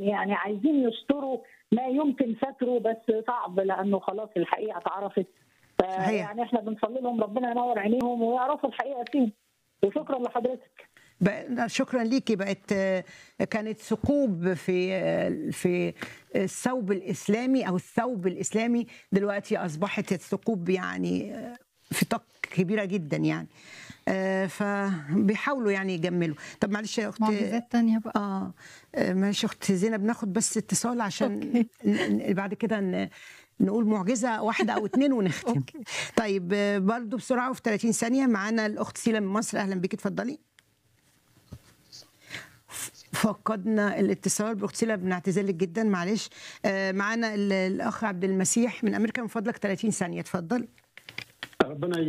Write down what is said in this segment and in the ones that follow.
يعني عايزين يستروا ما يمكن ستره بس صعب لانه خلاص الحقيقه اتعرفت صحيح. يعني احنا بنصلي لهم ربنا ينور عينيهم ويعرفوا الحقيقه فين وشكرا لحضرتك بق- شكرا ليكي بقت آه، كانت ثقوب في آه، في الثوب الاسلامي او الثوب الاسلامي دلوقتي اصبحت الثقوب يعني آه، في طاق كبيره جدا يعني آه، فبيحاولوا يعني يجملوا طب معلش يا اختي معجزات تانية بقى اه آه، معلش يا اخت زينب ناخد بس اتصال عشان أوكي. ن- ن- بعد كده ن- نقول معجزه واحده او اتنين ونختم أوكي. طيب آه، برضو بسرعه وفي 30 ثانيه معانا الاخت سيلا من مصر اهلا بيكي اتفضلي فقدنا الاتصال باخت سيلا بنعتذر لك جدا معلش آه، معانا ال- الاخ عبد المسيح من امريكا من فضلك 30 ثانيه اتفضل ربنا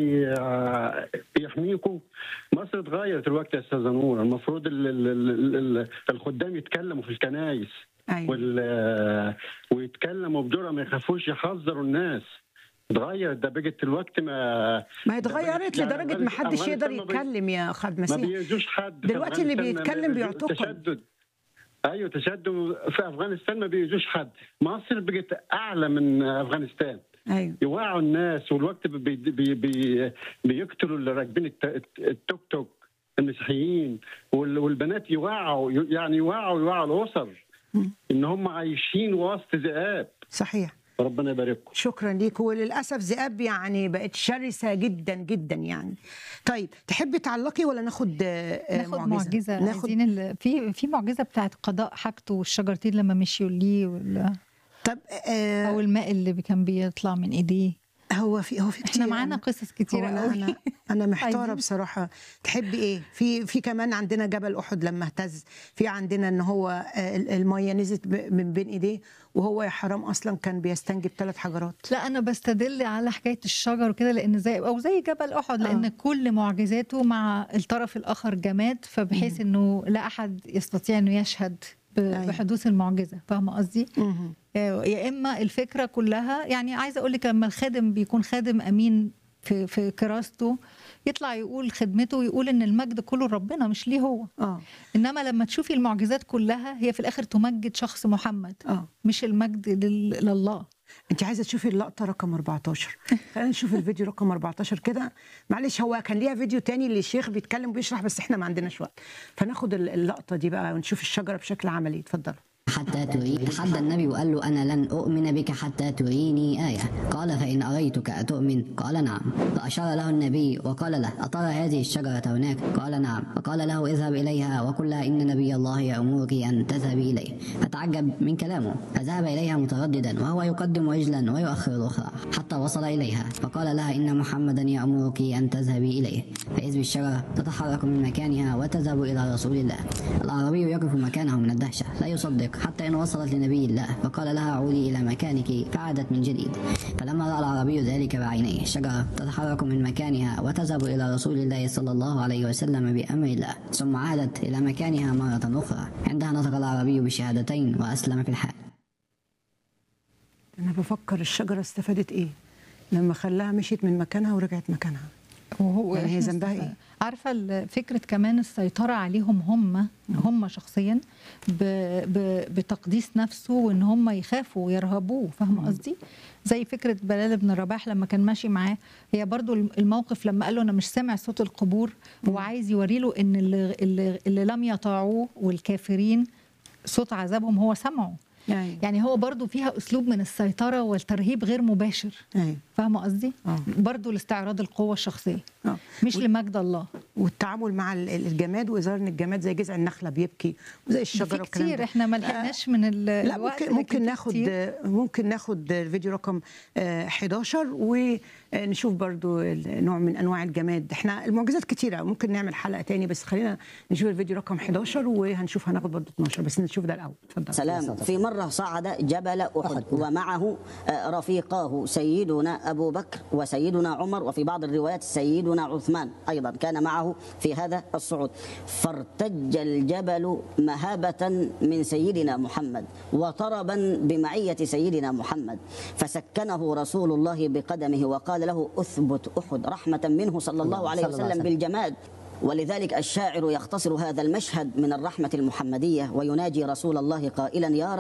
ي- يحميكم مصر اتغيرت الوقت يا استاذه نور المفروض ال- ال- ال- ال- الخدام يتكلموا في الكنايس ايوه وال ويتكلموا بجرأة ما يخافوش يحذروا الناس اتغيرت ده بقت الوقت ما ما هي اتغيرت يعني لدرجه ما حدش أفغانستان يقدر ما بي- يتكلم يا اخ عبد ما المسيح بيأذوش حد في دلوقتي اللي أفغانستان ما بيتكلم بيأذوش- بيعتقل. تشدد ايوه تشدد في افغانستان ما بيأذوش حد مصر بقت اعلى من افغانستان ايوه يوعوا الناس والوقت بي بي بي بيقتلوا اللي راكبين الت- التوك توك المسيحيين وال- والبنات يوعوا يعني يوعوا يوعوا الاسر مم. ان هم عايشين وسط ذئاب صحيح ربنا يبارككم شكرا ليك وللاسف ذئاب يعني بقت شرسه جدا جدا يعني طيب تحبي تعلقي ولا ناخد آه، آه، ناخد معجزة ناخد عايزين ال... في في معجزة بتاعت قضاء حاجته والشجرتين لما مشيوا ليه وال... طب آه أو الماء اللي كان بيطلع من إيديه هو في هو في كتير احنا معانا أنا- قصص هو كتيرة انا قوي انا انا محتاره عايزين- بصراحه تحبي ايه في في كمان عندنا جبل احد لما اهتز في عندنا ان هو آه، ال- الميه نزلت ب- من بين ايديه وهو يا حرام اصلا كان بيستنجب ثلاث حجرات لا انا بستدل على حكايه الشجر وكده لان زي او زي جبل احد لان آه. كل معجزاته مع الطرف الاخر جماد فبحيث انه لا احد يستطيع انه يشهد ب- أيوة. بحدوث المعجزه فاهمه قصدي مهم. آه، يا اما الفكره كلها يعني عايزه اقول لك لما الخادم بيكون خادم امين في في كراسته يطلع يقول خدمته ويقول ان المجد كله ربنا مش ليه هو اه انما لما تشوفي المعجزات كلها هي في الاخر تمجد شخص محمد اه مش المجد لل- لله انت عايزه تشوفي اللقطه رقم 14 خلينا نشوف الفيديو رقم 14 كده معلش هو كان ليها فيديو تاني للشيخ بيتكلم وبيشرح بس احنا ما عندناش وقت فناخد ال- اللقطه دي بقى ونشوف الشجره بشكل عملي اتفضلوا حتى تريني تحدى النبي وقال له أنا لن أؤمن بك حتى تريني آية قال فإن أريتك أتؤمن قال نعم فأشار له النبي وقال له أترى هذه الشجرة هناك قال نعم فقال له اذهب إليها وقل لها إن نبي الله يأمرك أن تذهبي إليه فتعجب من كلامه فذهب إليها مترددا وهو يقدم رجلا ويؤخر الأخرى حتى وصل إليها فقال لها إن محمدا يأمرك أن تذهبي إليه فإذ بالشجرة تتحرك من مكانها وتذهب إلى رسول الله الأعرابي يقف مكانه من الدهشة لا يصدق حتى إن وصلت لنبي الله فقال لها عودي إلى مكانك فعادت من جديد فلما رأى الأعرابي ذلك بعينيه الشجرة تتحرك من مكانها وتذهب إلى رسول الله صلى الله عليه وسلم بأمر الله ثم عادت إلى مكانها مرة أخرى عندها نطق الأعرابي بشهادتين وأسلم في الحال انا بفكر الشجره استفادت ايه لما خلاها مشيت من مكانها ورجعت مكانها وهو يعني هي إحنا ذنبها است- إيه؟ عارفه ال- فكره كمان السيطره عليهم هم هم شخصيا ب ب بتقديس نفسه وان هم يخافوا ويرهبوه فاهمه قصدي زي فكره بلال بن رباح لما كان ماشي معاه هي برضو الم- الموقف لما قال له انا مش سامع صوت القبور هو عايز يوري له ان اللي, اللي, اللي لم يطاعوه والكافرين صوت عذابهم هو سمعه يعني يعني هو برضو فيها اسلوب من السيطره والترهيب غير مباشر ايوه فاهمه قصدي آه. برضو لاستعراض القوه الشخصيه اه مش لمجد الله والتعامل مع ال- الجماد واظهار ان الجماد زي جذع النخله بيبكي وزي الشجره في والكلام كتير ده. احنا ما لحقناش من ال- لا الوقت ممكن ممكن لكن ناخد كتير. ممكن ناخد الفيديو رقم آه، 11 ونشوف برضو ال- نوع من انواع الجماد احنا المعجزات كتيره ممكن نعمل حلقه تاني بس خلينا نشوف الفيديو رقم 11 وهنشوف هناخد برضو 12 بس نشوف ده الاول اتفضل سلام في مرة صعد جبل أحد ومعه آه، رفيقاه سيدنا أبو بكر وسيدنا عمر وفي بعض الروايات سيدنا عثمان أيضا كان معه في هذا الصعود فارتج الجبل مهابة من سيدنا محمد وطربا بمعية سيدنا محمد فسكنه رسول الله بقدمه وقال له أثبت أحد رحمة منه صلى الله عليه صلى الله عليه وسلم وسلم. بالجماد ولذلك الشاعر يختصر هذا المشهد من الرحمة المحمدية ويناجي رسول الله قائلا يا